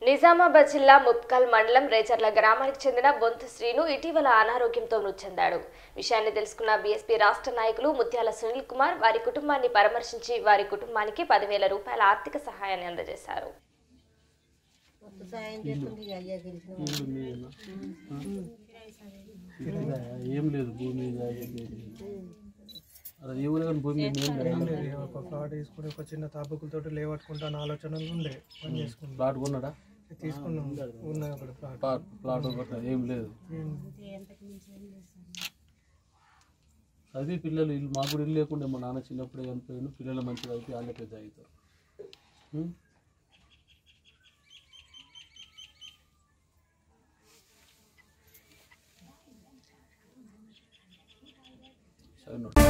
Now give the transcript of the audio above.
నిజామాబాద్ జిల్లా ముప్కల్ మండలం రేచర్ల గ్రామానికి చెందిన బొంతు శ్రీను ఇటీవల అనారోగ్యంతో మృతి చెందాడు విషయాన్ని తెలుసుకున్న బీఎస్పీ రాష్ట్ర నాయకులు ముత్యాల సునీల్ కుమార్ వారి కుటుంబాన్ని పరామర్శించి వారి కుటుంబానికి పదివేల రూపాయల ఆర్థిక సహాయాన్ని అందజేశారు మొత్తం సాయం చేస్తుంది ఇక అయ్యా గెలిచిన ఇల్లు మీదేనా? ఇల్లుదా? ఏం లేదు భూమి జాగా ఏం లేదు. అది ఎవరు కానీ భూమి మీద ఏం లేదు. ఉండేది ఒక ప్లాట్ తీసుకుని ఒక చిన్న తాపకులతో లేవట్టుకుంటాను ఆలోచనలు ఉండే పని చేసుకున్నాం ప్లాట్ కొన్నాడా తీసుకున్నాం ఉన్నాయి ఒకటి ప్లాట్ ప్లాట్ ప్లాట్ ఒకటి ఏం లేదు అది పిల్లలు ఇల్లు మాకు కూడా ఇల్లు లేకుండా మా నాన్న చిన్నప్పుడే చనిపోయాను పిల్లలు మంచిగా అయితే వాళ్ళే పెద్ద అవుతారు ఉం? సరే